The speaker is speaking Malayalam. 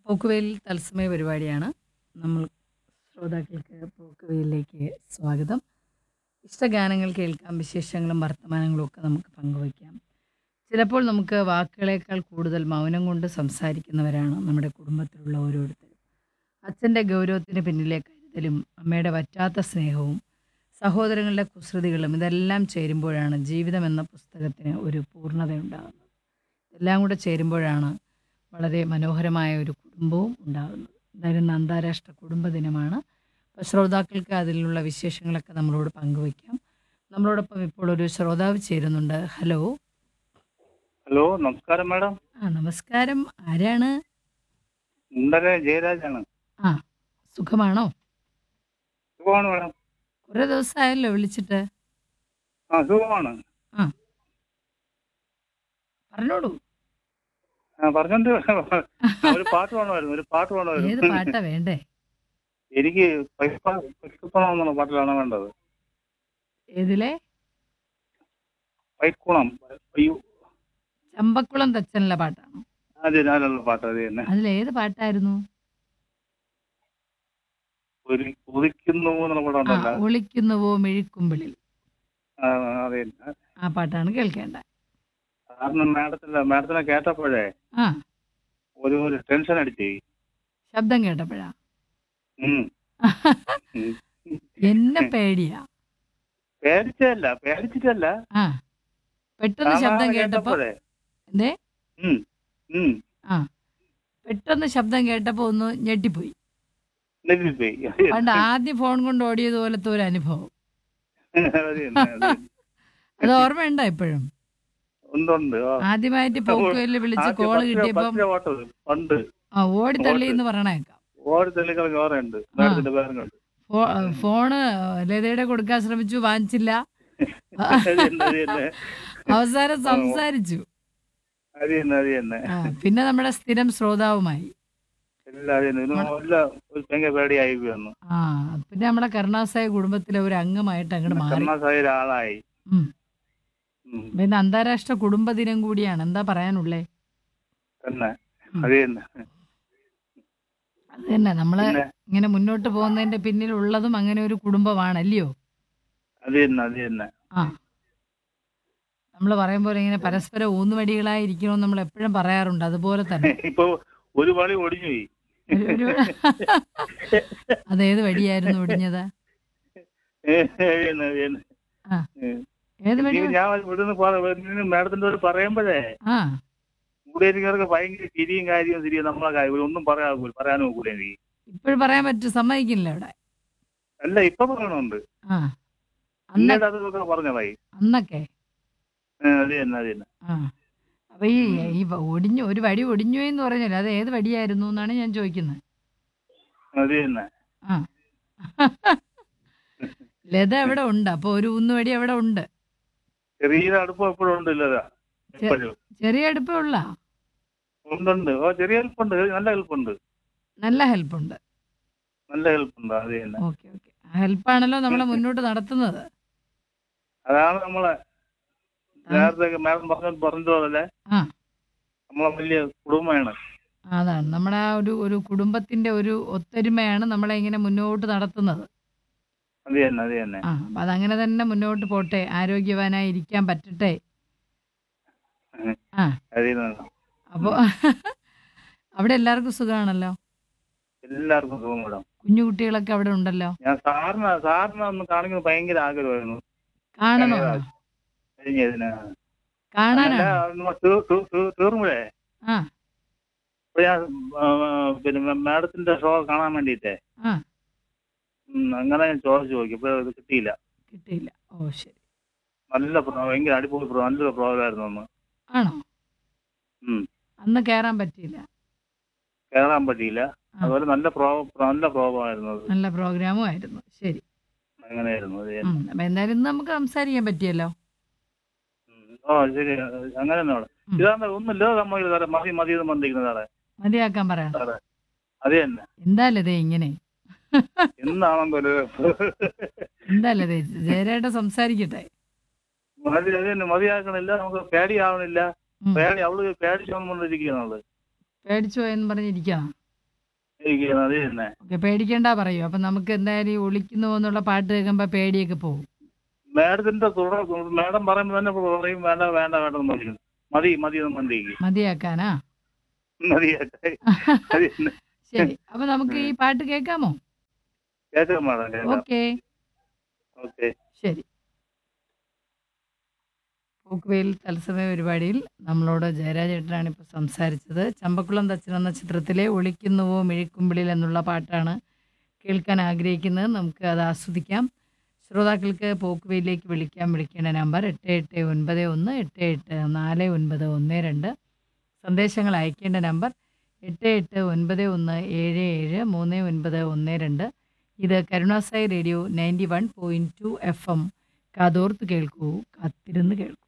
പോക്കുവെയിൽ തത്സമയ പരിപാടിയാണ് നമ്മൾ ശ്രോതാക്കൾക്ക് പോക്കുവെയിലേക്ക് സ്വാഗതം ഇഷ്ടഗാനങ്ങൾ കേൾക്കാം വിശേഷങ്ങളും വർത്തമാനങ്ങളും ഒക്കെ നമുക്ക് പങ്കുവയ്ക്കാം ചിലപ്പോൾ നമുക്ക് വാക്കുകളേക്കാൾ കൂടുതൽ മൗനം കൊണ്ട് സംസാരിക്കുന്നവരാണ് നമ്മുടെ കുടുംബത്തിലുള്ള ഓരോരുത്തരും അച്ഛൻ്റെ ഗൗരവത്തിന് പിന്നിലെ കരുതലും അമ്മയുടെ വറ്റാത്ത സ്നേഹവും സഹോദരങ്ങളുടെ കുസൃതികളും ഇതെല്ലാം ചേരുമ്പോഴാണ് ജീവിതം എന്ന പുസ്തകത്തിന് ഒരു പൂർണ്ണതയുണ്ടാകുന്നത് ഇതെല്ലാം കൂടെ ചേരുമ്പോഴാണ് വളരെ മനോഹരമായ ഒരു കുടുംബവും ഉണ്ടാകുന്നത് എന്തായാലും ഇന്ന് അന്താരാഷ്ട്ര കുടുംബ ദിനമാണ് അപ്പോൾ ശ്രോതാക്കൾക്ക് അതിലുള്ള വിശേഷങ്ങളൊക്കെ നമ്മളോട് പങ്കുവയ്ക്കാം നമ്മളോടൊപ്പം ഇപ്പോൾ ഒരു ശ്രോതാവ് ചേരുന്നുണ്ട് ഹലോ ഹലോ നമസ്കാരം മാഡം ആ നമസ്കാരം ആരാണ് മുണ്ടര ജയരാജാണ് ആ സുഖമാണോ സുഖമാണ് മാഡം കുറേ ദിവസമായല്ലോ വിളിച്ചിട്ട് ആ സുഖമാണ് ആ പറഞ്ഞോളൂ ആ പറഞ്ഞോണ്ട് ഒരു പാട്ട് വേണമായിരുന്നു ഒരു പാട്ട് ഏത് വേണമായിരുന്നു പാട്ടാ വേണ്ടേ എനിക്ക് പൈക്കുണം എന്നുള്ള പാട്ടിലാണ് വേണ്ടത് ഏതിലെ പൈക്കുണം അയ്യോ ചമ്പക്കുളം തച്ചനിലെ പാട്ടാണോ അതെ ഞാനുള്ള പാട്ട് അത് തന്നെ അതിലേത് പാട്ടായിരുന്നു ഒരു ഉദിക്കുന്നു എന്നുള്ള പാട്ട് ആ ഉണ്ടല്ലോ ഒളിക്കുന്നുവോ മിഴിക്കുമ്പിളിൽ ആ, അതെ ആ പാട്ടാണ് കേൾക്കേണ്ടത് കാരണം മാഡത്തിന്റെ മാഡത്തിനെ കേട്ടപ്പോഴേ ആ ഒരു ഒരു ടെൻഷൻ അടിച്ചേ ശബ്ദം കേട്ടപ്പോഴാ ഉം. ഉം. എന്നെ പേടിയാ പേടിച്ചല്ല പേടിച്ചിട്ടല്ല ആ പെട്ടെന്ന് ശബ്ദം സാധാരണ കേട്ടപ്പോ കേട്ടപ്പോഴേ എന്തേ ഉം. ഉം. ആ പെട്ടെന്ന് ശബ്ദം കേട്ടപ്പോ ഒന്ന് ഞെട്ടിപ്പോയി നെല്ലിപ്പോയി പണ്ട് ആദ്യം ഫോൺ കൊണ്ട് ഓടിയത് പോലത്തെ ഒരു അനുഭവം അത് തന്നെ, അത് തന്നെ. അത് ഓർമ്മയുണ്ടോ ഇപ്പോഴും ഉണ്ട് ഉണ്ട് ആ. ആദ്യമായിട്ട് പോക്കുവെല്ല് വിളിച്ച് ആദ്യം കോള് പത്തിലെ- കിട്ടിയപ്പം പത്തിലെ ഓട്ടം പണ്ട് ആ ഓടിത്തള്ളി എന്ന് പറയണേക്കാം ഓടി തെളികളൊക്കെ ഓർമ്മയുണ്ട് മാഡത്തിന്റെ പേരും കണ്ട് ഫോ- ഫോണ് ലതയുടെ കൊടുക്കാൻ ശ്രമിച്ചു വാങ്ങിച്ചില്ല അത് തന്നെ, അത് തന്നെ. അവസാനം സംസാരിച്ചു അത് തന്നെ അത് തന്നെ ആ, പിന്നെ നമ്മുടെ സ്ഥിരം ശ്രോതാവുമായി എല്ലാം അത് തന്നെ ഇതിന് എല്ലാം ഒരു ഭയങ്കര പേടിയായി വന്നു ആ പിന്നെ നമ്മുടെ കരുണാസായ കുടുംബത്തിലെ ഒരു അംഗമായിട്ട് അങ്ങോട്ട് മാറി കർണാസായ ഒരാളായി ഉം. ഉം. പിന്നെ അന്താരാഷ്ട്ര കുടുംബ ദിനം കൂടിയാണ് എന്താ പറയാനുള്ളേ തന്നെ ഉം. അത് തന്നെ അത് തന്നെ നമ്മള് പിന്നെ ഇങ്ങനെ മുന്നോട്ട് പോകുന്നതിന്റെ പിന്നിലുള്ളതും അങ്ങനെ ഒരു കുടുംബമാണ് അല്ലയോ അത് തന്നെ അത് തന്നെ ആ നമ്മൾ പറയും പോലെ ഇങ്ങനെ പരസ്പരം ഊന്നുവടികളായി ഇരിക്കണമെന്ന് നമ്മൾ എപ്പോഴും പറയാറുണ്ട് അതുപോലെ തന്നെ ഇപ്പൊ ഒരു വളി ഒടിഞ്ഞു പോയി ഒരു- ഒരു അതേത് വടിയായിരുന്നു ഒടിഞ്ഞത് അത് തന്നെ, അത് തന്നെ. ആ ഉം. ഏത് വടി ഇത് ഞാൻ ഇവിടുന്ന് പറ- മാഡത്തിന്റെ ഒരു പറയുമ്പോഴേ ആ കൂടെ എനിക്കവർക്ക് ഭയങ്കര ചിരിയും കാര്യവും ശരിയും നമ്മളെ കാര്യം ഒന്നും പറയാൻ പറയാനും കൂടെ എനിക്ക് ഇപ്പോഴും പറയാൻ പറ്റും സമ്മതിക്കില്ല അവിടെ അല്ല ഇപ്പൊ പറയണുണ്ട് ആ അന്ന പിന്നീട് അതൊക്കെ പറഞ്ഞതായി അന്നൊക്കെ അത് തന്നെ അത് തന്നെ ആ അപ്പൊ ഈ ഈ വ- ഒടിഞ്ഞു ഒരു വടി ഒടിഞ്ഞു എന്ന് പറഞ്ഞല്ലോ അത് ഏത് വടിയായിരുന്നു എന്നാണ് ഞാൻ ചോദിക്കുന്നത് അത് തന്നെ ആ ലത അവിടെ ഉണ്ട് അപ്പൊ ഒരു ഊന്നുവടി അവിടെ ഉണ്ട് ചെറിയ അടുപ്പം എപ്പോഴും ഉണ്ട് ഇല്ലതാ എപ്പോഴും ചെറിയ അടുപ്പേ ഉള്ള ഉണ്ടുണ്ട് ഓ ചെറിയ ഹെൽപ്പുണ്ട് നല്ല ഹെൽപ്പുണ്ട് നല്ല ഹെൽപ്പുണ്ട് നല്ല ഹെൽപ്പുണ്ട് അത് തന്നെ ഓക്കെ ഓക്കെ ആ ഹെൽപ്പാണല്ലോ നമ്മളെ മുന്നോട്ട് നടത്തുന്നത് അതാണ് നമ്മളെ നേരത്തെ മാഡം പറഞ്ഞ പറഞ്ഞതുപോലെ ആ നമ്മളെ വലിയ കുടുംബമാണ് അതാണ് നമ്മുടെ ആ ഒരു ഒരു കുടുംബത്തിന്റെ ഒരു ഒത്തൊരുമയാണ് നമ്മളെ ഇങ്ങനെ മുന്നോട്ട് നടത്തുന്നത് അത് തന്നെ അത് തന്നെ ആ അപ്പൊ അതങ്ങനെ തന്നെ മുന്നോട്ട് പോട്ടെ ആരോഗ്യവാനായി ഇരിക്കാൻ പറ്റട്ടെ ആ അത് തന്നെ അപ്പോൾ അവിടെ എല്ലാവർക്കും സുഖമാണല്ലോ എല്ലാവർക്കും സുഖം മേഡം കുഞ്ഞു കുട്ടികളൊക്കെ അവിടെ ഉണ്ടല്ലോ ഞാൻ സാറിന് സാറിനെ ഒന്ന് കാണിക്കുന്നത് ഭയങ്കര ആഗ്രഹമായിരുന്നു കാണണോ കഴിഞ്ഞ ഇതിന് കാണാനാണോ തീർന്നുപോയേ ആ അപ്പൊ ഞാൻ ആ, പിന്നെ മാഡത്തിന്റെ ഷോ കാണാൻ വേണ്ടിട്ടേ ആ അങ്ങനെ ഞാൻ ചോദിച്ചു നോക്കി ഇപ്പൊ ഇത് കിട്ടിയില്ല കിട്ടിയില്ല ഓ ശരി നല്ല പ്രോ- ഭയങ്കര അടിപൊളി പ്രോ നല്ലൊരു പ്രോഗ്രാമായിരുന്നു അന്ന് ആണോ ഉം. അന്ന് കയറാൻ പറ്റിയില്ല കേറാൻ പറ്റിയില്ല ആ. അതുപോലെ നല്ല പ്രോ നല്ല പ്രോഗ്രാമായിരുന്നു അത് നല്ല പ്രോഗ്രാമും ആയിരുന്നു ശരി അങ്ങനെയായിരുന്നു അത് ഉം. അപ്പൊ എന്തായാലും ഇന്ന് നമുക്ക് സംസാരിക്കാൻ പറ്റിയല്ലോ ഉം. ഓ ശരി അങ്ങനെ തന്നെ അവിടെ ഉം. ഇതാണ്ട് ഒന്നുമില്ല നമ്മൾ സാറേ മതി മതി എന്ന് പറഞ്ഞിരിക്കുന്നത് സാറേ മതിയാക്കാൻ പറയാം സാറേ അത് തന്നെ എന്തായാലതേ ഇങ്ങനെ എന്നാണെന്നൊരു എന്തായാലതേ ജയരായിട്ട് സംസാരിക്കട്ടെ മതി അത് തന്നെ മതിയാക്കണില്ല നമുക്ക് പേടിയാവണില്ല ഉം. പേടി അവള് പേടിച്ചോണ്ടിരിക്കുകയാണുള്ളത് പേടിച്ചു പോയെന്ന് പറഞ്ഞിരിക്കണം ഇരിക്കുന്നത് അത് തന്നെ ഓക്കെ പേടിക്കണ്ട പറയൂ അപ്പം നമുക്ക് എന്തായാലും ഈ ഒളിക്കുന്നു എന്നുള്ള പാട്ട് കേൾക്കുമ്പോൾ പേടിയൊക്കെ പോകും മാഡത്തിന്റെ തുടർ മാഡം പറയുമ്പോൾ തന്നെ പറയും വേണ്ട വേണ്ട വേണ്ട എന്ന് പറയും മതി മതി എന്ന് മന്തിക്ക് മതിയാക്കാനാ മതി അത് തന്നെ. ശരി അപ്പം നമുക്ക് ഈ പാട്ട് കേൾക്കാമോ കേൾക്കാം മാഡം കേൾക്കാം ഓക്കെ ഓക്കെ ശരി പോക്കുവെയിൽ തത്സമയ പരിപാടിയിൽ നമ്മളോട് ജയരാജേട്ടനാണ് ഇപ്പോൾ സംസാരിച്ചത് ചമ്പക്കുളം തച്ചൻ എന്ന ചിത്രത്തിലെ ഒളിക്കുന്നുവോ മിഴിക്കുമ്പിളിൽ എന്നുള്ള പാട്ടാണ് കേൾക്കാൻ ആഗ്രഹിക്കുന്നത് നമുക്ക് അത് ആസ്വദിക്കാം ശ്രോതാക്കൾക്ക് പോക്കുവെയിലേക്ക് വിളിക്കാൻ വിളിക്കേണ്ട നമ്പർ എട്ട് എട്ട് ഒൻപത് ഒന്ന് എട്ട് എട്ട് നാല് ഒൻപത് ഒന്ന് രണ്ട് സന്ദേശങ്ങൾ അയക്കേണ്ട നമ്പർ എട്ട് എട്ട് ഒൻപത് ഒന്ന് ഏഴ് ഏഴ് മൂന്ന് ഒൻപത് ഒന്ന് രണ്ട് ഇത് Karunasai radio ninety one point two FM എം കാതോർത്ത് കേൾക്കൂ കാത്തിരുന്ന് കേൾക്കൂ